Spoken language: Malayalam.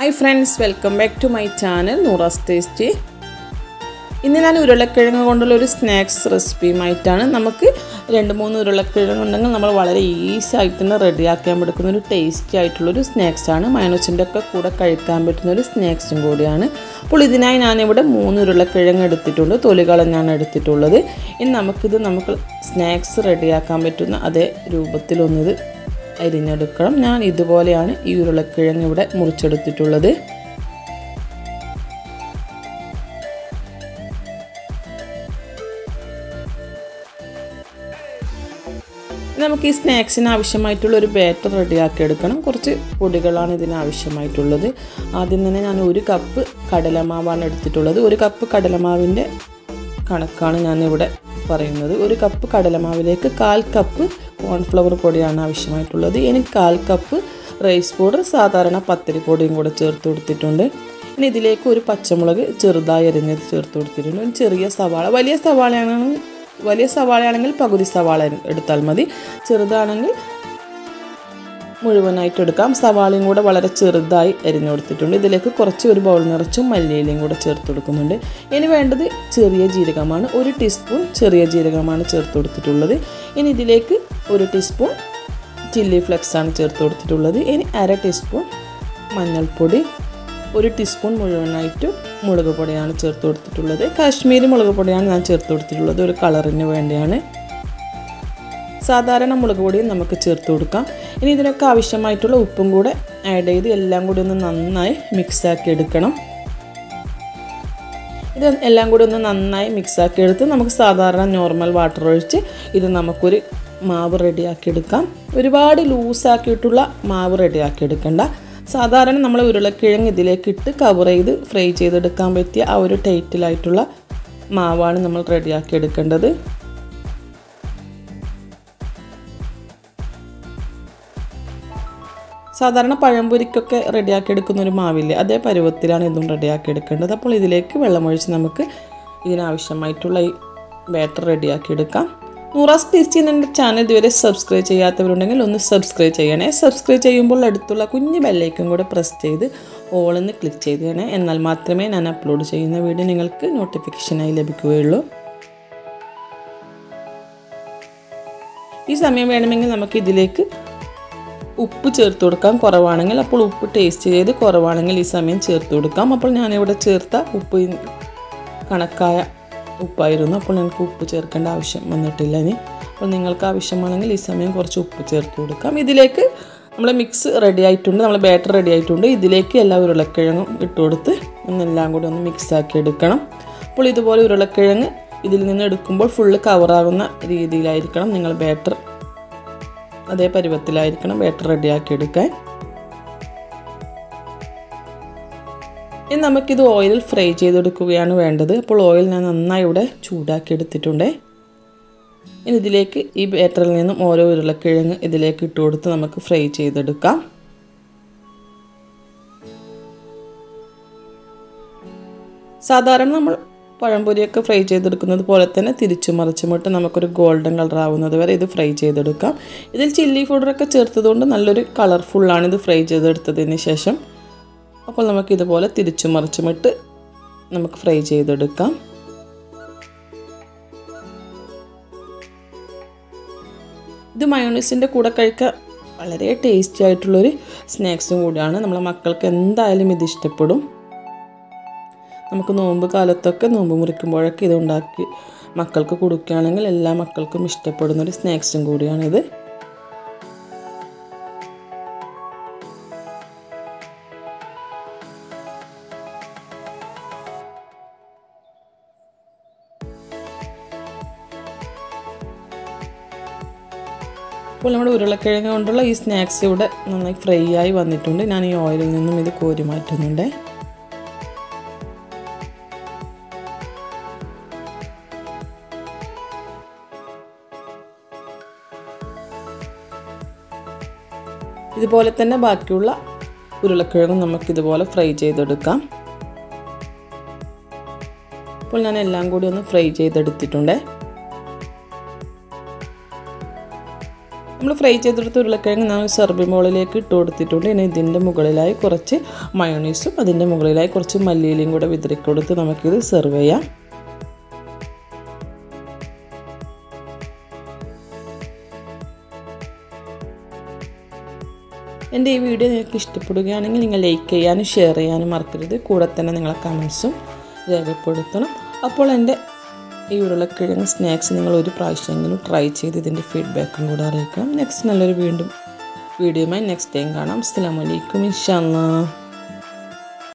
hi friends welcome back to my channel Noora's tasty ഇന്ന് ഞാൻ ഉരുളക്കിഴങ്ങ് കൊണ്ടുള്ള ഒരു സ്നാക്സ് റെസിപ്പിയുമായിട്ടാണ് നമുക്ക് രണ്ട് മൂന്ന് ഉരുളക്കിഴങ്ങ് ഉണ്ടെങ്കിൽ നമ്മൾ വളരെ ഈസി ആയിട്ട് തന്നെ റെഡിയാക്കാൻ പറ്റുന്ന ഒരു ടേസ്റ്റി ആയിട്ടുള്ളൊരു സ്നാക്സാണ് മയണോസിൻ്റെ ഒക്കെ കൂടെ കഴിക്കാൻ പറ്റുന്ന ഒരു സ്നാക്സും കൂടിയാണ് അപ്പോൾ ഇതിനായി ഞാനിവിടെ മൂന്ന് ഉരുളക്കിഴങ്ങ് എടുത്തിട്ടുണ്ട് തൊലി കളഞ്ഞാണ് എടുത്തിട്ടുള്ളത് ഇനി നമുക്കിത് നമുക്ക് സ്നാക്സ് റെഡിയാക്കാൻ പറ്റുന്ന അതേ രൂപത്തിലൊന്നിത് അരിഞ്ഞെടുക്കണം ഞാൻ ഇതുപോലെയാണ് ഈ ഉരുളക്കിഴങ്ങ് ഇവിടെ മുറിച്ചെടുത്തിട്ടുള്ളത് നമുക്ക് ഈ സ്നാക്സിന് ആവശ്യമായിട്ടുള്ള ഒരു ബാറ്റർ റെഡിയാക്കി എടുക്കണം കുറച്ച് പൊടികളാണ് ഇതിന് ആവശ്യമായിട്ടുള്ളത് ആദ്യം തന്നെ ഞാൻ ഒരു കപ്പ് കടലമാവാണ് എടുത്തിട്ടുള്ളത് ഒരു കപ്പ് കടലമാവിൻ്റെ കണക്കാണ് ഞാനിവിടെ പറയുന്നത് ഒരു കപ്പ് കടലമാവിലേക്ക് കാൽ കപ്പ് കോൺഫ്ലവർ പൊടിയാണ് ആവശ്യമായിട്ടുള്ളത് ഇനി കാൽ കപ്പ് റൈസ് പൗഡർ സാധാരണ പത്തിരി പൊടിയും കൂടെ ചേർത്ത് കൊടുത്തിട്ടുണ്ട് ഇനി ഇതിലേക്ക് ഒരു പച്ചമുളക് ചെറുതായി അരിഞ്ഞത് ചേർത്ത് കൊടുത്തിട്ടുണ്ട് ഒരു ചെറിയ സവാള വലിയ സവാളയാണെങ്കിൽ വലിയ സവാളയാണെങ്കിൽ പകുതി സവാള എടുത്താൽ മതി ചെറുതാണെങ്കിൽ മുഴുവനായിട്ട് എടുക്കാം സവാളയും കൂടെ വളരെ ചെറുതായി അരിഞ്ഞു കൊടുത്തിട്ടുണ്ട് ഇതിലേക്ക് കുറച്ച് ഒരു ബൗൾ നിറച്ചും മല്ലിയിലയും കൂടെ ചേർത്ത് കൊടുക്കുന്നുണ്ട് ഇനി വേണ്ടത് ചെറിയ ജീരകമാണ് ഒരു ടീസ്പൂൺ ചെറിയ ജീരകമാണ് ചേർത്ത് കൊടുത്തിട്ടുള്ളത് ഇനി ഇതിലേക്ക് ഒരു ടീസ്പൂൺ ചില്ലി ഫ്ലെക്സ് ആണ് ചേർത്ത് കൊടുത്തിട്ടുള്ളത് ഇനി അര ടീസ്പൂൺ മഞ്ഞൾപ്പൊടി ഒരു ടീസ്പൂൺ മുഴുവനായിട്ട് മുളക് പൊടിയാണ് ചേർത്ത് കൊടുത്തിട്ടുള്ളത് കാശ്മീരി മുളക് പൊടിയാണ് ഞാൻ ചേർത്ത് കൊടുത്തിട്ടുള്ളത് ഒരു കളറിന് വേണ്ടിയാണ് സാധാരണ മുളക് പൊടിയും നമുക്ക് ചേർത്ത് കൊടുക്കാം ഇനി ഇതിനൊക്കെ ആവശ്യമായിട്ടുള്ള ഉപ്പും കൂടെ ആഡ് ചെയ്ത് എല്ലാം കൂടി ഒന്ന് നന്നായി മിക്സാക്കി എടുക്കണം ഇത് എല്ലാം കൂടി ഒന്ന് നന്നായി മിക്സാക്കി എടുത്ത് നമുക്ക് സാധാരണ നോർമൽ വാട്ടർ ഒഴിച്ച് ഇത് നമുക്കൊരു മാവ് റെഡിയാക്കി എടുക്കാം ഒരുപാട് ലൂസാക്കിയിട്ടുള്ള മാവ് റെഡിയാക്കി എടുക്കണ്ട സാധാരണ നമ്മൾ ഉരുളക്കിഴങ്ങ് ഇതിലേക്ക് ഇട്ട് കവർ ചെയ്ത് ഫ്രൈ ചെയ്തെടുക്കാൻ പറ്റിയ ആ ഒരു ടൈറ്റിലായിട്ടുള്ള മാവാണ് നമ്മൾ റെഡിയാക്കി എടുക്കേണ്ടത് സാധാരണ പഴംപൊരിക്കൊക്കെ റെഡിയാക്കി എടുക്കുന്ന ഒരു മാവില്ലേ അതേ പരുവത്തിലാണ് ഇതും റെഡിയാക്കി എടുക്കേണ്ടത് അപ്പോൾ ഇതിലേക്ക് വെള്ളമൊഴിച്ച് നമുക്ക് ഇതിനാവശ്യമായിട്ടുള്ള ഈ ബാറ്റർ റെഡിയാക്കി എടുക്കാം നൂറാസ് ടേസ്റ്റി എൻ്റെ ചാനൽ ഇതുവരെ സബ്സ്ക്രൈബ് ചെയ്യാത്തവരുണ്ടെങ്കിൽ ഒന്ന് സബ്സ്ക്രൈബ് ചെയ്യണേ സബ്സ്ക്രൈബ് ചെയ്യുമ്പോൾ അടുത്തുള്ള കുഞ്ഞ് ബെല്ലൈക്കും കൂടെ പ്രസ് ചെയ്ത് ഓളെന്ന് ക്ലിക്ക് ചെയ്യണേ എന്നാൽ മാത്രമേ ഞാൻ അപ്ലോഡ് ചെയ്യുന്ന വീഡിയോ നിങ്ങൾക്ക് നോട്ടിഫിക്കേഷനായി ലഭിക്കുകയുള്ളൂ ഈ സമയം വേണമെങ്കിൽ നമുക്ക് ഇതിലേക്ക് ഉപ്പ് ചേർത്ത് കൊടുക്കാം കുറവാണെങ്കിൽ അപ്പോൾ ഉപ്പ് ടേസ്റ്റ് ചെയ്ത് കുറവാണെങ്കിൽ ഈ സമയം ചേർത്ത് കൊടുക്കാം അപ്പോൾ ഞാനിവിടെ ചേർത്ത ഉപ്പ് കണക്കായ ഉപ്പായിരുന്നു അപ്പോൾ എനിക്ക് ഉപ്പ് ചേർക്കേണ്ട ആവശ്യം വന്നിട്ടില്ല ഇനി അപ്പോൾ നിങ്ങൾക്ക് ആവശ്യമാണെങ്കിൽ ഈ സമയം കുറച്ച് ഉപ്പ് ചേർത്ത് കൊടുക്കാം ഇതിലേക്ക് നമ്മളെ മിക്സ് റെഡി ആയിട്ടുണ്ട് നമ്മൾ ബാറ്റർ റെഡി ആയിട്ടുണ്ട് ഇതിലേക്ക് എല്ലാ ഉരുളക്കിഴങ്ങും ഇട്ട് കൊടുത്ത് ഒന്നെല്ലാം കൂടി ഒന്ന് മിക്സ് ആക്കി എടുക്കണം അപ്പോൾ ഇതുപോലെ ഉരുളക്കിഴങ്ങ് ഇതിൽ നിന്ന് എടുക്കുമ്പോൾ ഫുള്ള് കവറാകുന്ന രീതിയിലായിരിക്കണം നിങ്ങൾ ബാറ്റർ അതേ പരുവത്തിലായിരിക്കണം ബാറ്റർ റെഡിയാക്കി എടുക്കാൻ ഇനി നമുക്കിത് ഓയിലിൽ ഫ്രൈ ചെയ്തെടുക്കുകയാണ് വേണ്ടത് അപ്പോൾ ഓയിൽ ഞാൻ നന്നായി ഇവിടെ ചൂടാക്കി എടുത്തിട്ടുണ്ട് ഇനി ഇതിലേക്ക് ഈ ബാറ്ററിൽ നിന്നും ഓരോ ഉരുളക്കിഴങ്ങ് ഇതിലേക്ക് ഇട്ട് കൊടുത്ത് നമുക്ക് ഫ്രൈ ചെയ്തെടുക്കാം സാധാരണ നമ്മൾ പഴംപൊരിയൊക്കെ ഫ്രൈ ചെയ്തെടുക്കുന്നത് പോലെ തന്നെ തിരിച്ചു മറിച്ചുമിട്ട് നമുക്കൊരു ഗോൾഡൻ കളർ ആവുന്നത് വരെ ഇത് ഫ്രൈ ചെയ്തെടുക്കാം ഇതിൽ ചില്ലി പൗഡറൊക്കെ ചേർത്തതുകൊണ്ട് നല്ലൊരു കളർഫുള്ളാണ് ഇത് ഫ്രൈ ചെയ്തെടുത്തതിന് ശേഷം അപ്പോൾ നമുക്ക് ഇതുപോലെ തിരിച്ചു മറിച്ചുമിട്ട് നമുക്ക് ഫ്രൈ ചെയ്തെടുക്കാം ഇത് മയോണീസിൻ്റെ കൂടെ കഴിക്കാൻ വളരെ ടേസ്റ്റി ആയിട്ടുള്ളൊരു സ്നാക്സും കൂടിയാണ് നമ്മളെ മക്കൾക്ക് എന്തായാലും ഇത് ഇഷ്ടപ്പെടും നമുക്ക് നോമ്പ് കാലത്തൊക്കെ നോമ്പ് മുറിക്കുമ്പോഴൊക്കെ ഇത് ഉണ്ടാക്കി മക്കൾക്ക് കൊടുക്കുകയാണെങ്കിൽ എല്ലാ മക്കൾക്കും ഇഷ്ടപ്പെടുന്ന ഒരു സ്നാക്സും കൂടിയാണിത് അപ്പോൾ നമ്മുടെ ഉരുളക്കിഴങ്ങ് കൊണ്ടുള്ള ഈ സ്നാക്സ് ഇവിടെ നന്നായി ഫ്രൈ ആയി വന്നിട്ടുണ്ട് ഞാൻ ഈ ഓയിലിൽ നിന്നും ഇത് കോരി മാറ്റുന്നുണ്ട് ഇതുപോലെ തന്നെ ബാക്കിയുള്ള ഉരുളക്കിഴങ്ങും നമുക്കിതുപോലെ ഫ്രൈ ചെയ്തെടുക്കാം അപ്പോൾ ഞാൻ എല്ലാം കൂടി ഒന്ന് ഫ്രൈ ചെയ്തെടുത്തിട്ടുണ്ട് നമ്മൾ ഫ്രൈ ചെയ്തെടുത്ത ഉരുളക്കിഴങ്ങ് ഞാൻ സെർവിങ് ബോളിലേക്ക് ഇട്ട് കൊടുത്തിട്ടുണ്ട് ഇനി ഇതിൻ്റെ മുകളിലായി കുറച്ച് മയോണീസും അതിൻ്റെ മുകളിലായി കുറച്ച് മല്ലിയിലയും കൂടെ വിതറി കൊടുത്ത് നമുക്കിത് സെർവ് ചെയ്യാം എൻ്റെ ഈ വീഡിയോ നിങ്ങൾക്ക് ഇഷ്ടപ്പെടുകയാണെങ്കിൽ നിങ്ങൾ ലൈക്ക് ചെയ്യാനും ഷെയർ ചെയ്യാനും മറക്കരുത് കൂടെ തന്നെ നിങ്ങളെ കമൻസും രേഖപ്പെടുത്തണം അപ്പോൾ എൻ്റെ ഈ ഉരുളക്കിഴങ്ങ് സ്നാക്സ് നിങ്ങൾ ഒരു പ്രാവശ്യമെങ്കിലും ട്രൈ ചെയ്ത് ഇതിൻ്റെ ഫീഡ്ബാക്കും കൂടെ അറിയിക്കണം നെക്സ്റ്റ് നല്ലൊരു വീണ്ടും വീഡിയോയുമായി നെക്സ്റ്റ് ടൈം കാണാം അസ്സാം വലൈക്കും ഇൻഷാല്ലാ